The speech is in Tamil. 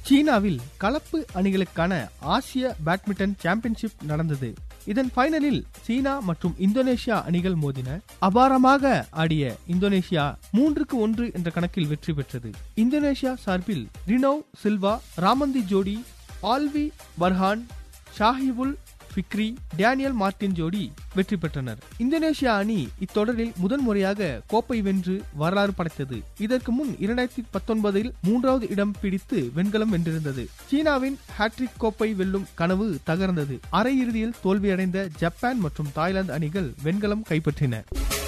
சீனாவில் கலப்பு அணிகளுக்கான ஆசிய பேட்மிண்டன் சாம்பியன்ஷிப் நடந்தது இதன் ஃபைனலில் சீனா மற்றும் இந்தோனேஷியா அணிகள் மோதின அபாரமாக ஆடிய இந்தோனேஷியா மூன்றுக்கு ஒன்று என்ற கணக்கில் வெற்றி பெற்றது இந்தோனேஷியா சார்பில் ரினோவ் சில்வா ராமந்தி ஜோடி ஆல்வி பர்ஹான் ஷாஹிபுல் ஃபிக்ரி டேனியல் மார்டின் ஜோடி வெற்றி பெற்றனர் இந்தோனேஷியா அணி இத்தொடரில் முதன் முறையாக கோப்பை வென்று வரலாறு படைத்தது இதற்கு முன் இரண்டாயிரத்தி பத்தொன்பதில் மூன்றாவது இடம் பிடித்து வெண்கலம் வென்றிருந்தது சீனாவின் ஹாட்ரிக் கோப்பை வெல்லும் கனவு தகர்ந்தது அரையிறுதியில் தோல்வியடைந்த ஜப்பான் மற்றும் தாய்லாந்து அணிகள் வெண்கலம் கைப்பற்றின